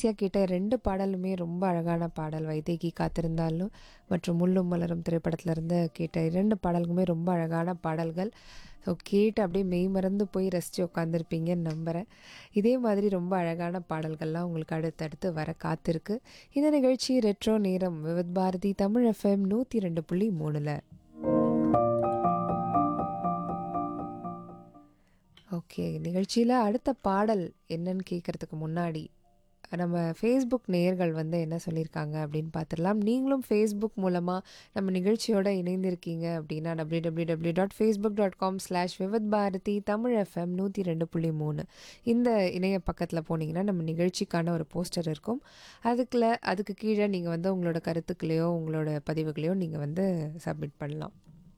கடைசியாக கேட்ட ரெண்டு பாடலுமே ரொம்ப அழகான பாடல் வைதேகி காத்திருந்தாலும் மற்றும் முள்ளும் மலரும் திரைப்படத்துல இருந்து கேட்ட இரண்டு பாடல்களுமே ரொம்ப அழகான பாடல்கள் ஸோ கேட்டு அப்படியே மெய் மறந்து போய் ரசித்து உட்காந்துருப்பீங்கன்னு நம்புகிறேன் இதே மாதிரி ரொம்ப அழகான பாடல்கள்லாம் உங்களுக்கு அடுத்தடுத்து வர காத்திருக்கு இந்த நிகழ்ச்சி ரெட்ரோ நேரம் விவித் பாரதி தமிழ் எஃப்எம் நூற்றி ரெண்டு புள்ளி மூணில் ஓகே நிகழ்ச்சியில் அடுத்த பாடல் என்னன்னு கேட்குறதுக்கு முன்னாடி நம்ம ஃபேஸ்புக் நேயர்கள் வந்து என்ன சொல்லியிருக்காங்க அப்படின்னு பார்த்துடலாம் நீங்களும் ஃபேஸ்புக் மூலமாக நம்ம நிகழ்ச்சியோட இணைந்திருக்கீங்க அப்படின்னா W W W dot Facebook dot com slash Vividh Bharati Tamil FM நூற்றி ரெண்டு புள்ளி மூணு இந்த இணைய பக்கத்தில் போனீங்கன்னா நம்ம நிகழ்ச்சிக்கான ஒரு போஸ்டர் இருக்கும் அதுக்குள்ள அதுக்கு கீழே நீங்கள் வந்து உங்களோட கருத்துக்களையோ உங்களோட பதிவுகளையோ நீங்கள் வந்து சப்மிட் பண்ணலாம்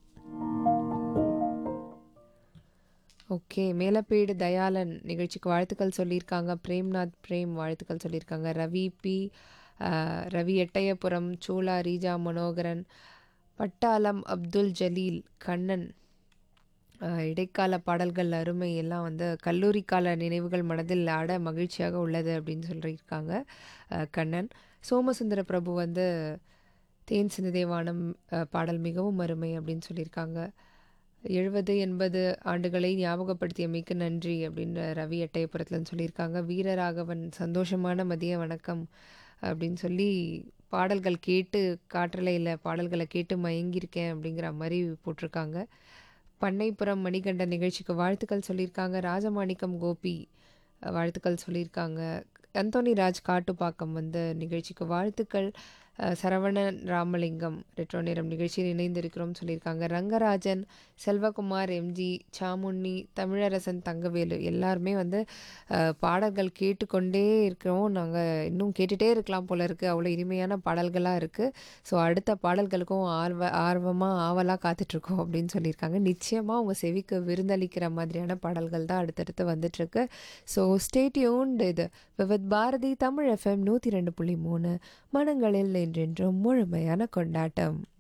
ஓகே மேலப்பேடு தயாளன் நிகழ்ச்சிக்கு வாழ்த்துக்கள் சொல்லியிருக்காங்க பிரேம்நாத் பிரேம் வாழ்த்துக்கள் சொல்லியிருக்காங்க ரவி பி ஆஹ், ரவி எட்டயபுரம் சூலா ரீஜா மனோகரன் பட்டாளம் அப்துல் ஜலீல் கண்ணன் ஆஹ், இடைக்கால பாடல்கள் அருமை எல்லாம் வந்து கல்லூரி கால நினைவுகள் மனதில் ஆட மகிழ்ச்சியாக உள்ளது அப்படின்னு சொல்லியிருக்காங்க ஆஹ், கண்ணன் சோமசுந்தர பிரபு வந்து தேன் சிந்துதேவானம் ஆஹ், பாடல் மிகவும் அருமை அப்படின்னு சொல்லியிருக்காங்க எழுபது எண்பது ஆண்டுகளை ஞாபகப்படுத்தியமைக்கு நன்றி அப்படின்னு ரவி எட்டயபுரத்துலன்னு சொல்லியிருக்காங்க வீரராகவன் சந்தோஷமான மதிய வணக்கம் அப்படின்னு சொல்லி பாடல்கள் கேட்டு காற்றலையில் பாடல்களை கேட்டு மயங்கியிருக்கேன் அப்படிங்கிற மாதிரி போட்டிருக்காங்க பண்ணைப்புறம் மணிகண்டன் நிகழ்ச்சிக்கு வாழ்த்துக்கள் சொல்லியிருக்காங்க ராஜமாணிக்கம் கோபி அஹ், வாழ்த்துக்கள் சொல்லியிருக்காங்க அந்தோனி ராஜ் காட்டுப்பாக்கம் வந்து நிகழ்ச்சிக்கு வாழ்த்துக்கள் அஹ், சரவணன் ராமலிங்கம் ரெட்ரோ நேரம் நிகழ்ச்சியில் இணைந்திருக்கிறோம் சொல்லியிருக்காங்க ரங்கராஜன் செல்வகுமார் எம்ஜி சாமுண்ணி தமிழரசன் தங்கவேலு எல்லாருமே வந்து அஹ், பாடல்கள் கேட்டுக்கொண்டே இருக்கிறோம் நாங்கள் இன்னும் கேட்டுகிட்டே இருக்கலாம் போல இருக்குது அவ்வளோ இனிமையான பாடல்களாக இருக்குது ஸோ அடுத்த பாடல்களுக்கும் ஆர்வ ஆர்வமாக ஆவலாக காத்துட்ருக்கோம் அப்படின்னு சொல்லியிருக்காங்க நிச்சயமாக உங்கள் செவிக்கு விருந்தளிக்கிற மாதிரியான பாடல்கள் தான் அடுத்தடுத்து வந்துட்டுருக்கு ஸோ ஸ்டேட்யூன்ட் இது விவத் பாரதி தமிழ் எஃப்எம் நூற்றி ரெண்டு புள்ளி மூணு மனங்களில் என்றென்றும் முழுமையான கொண்டாட்டம்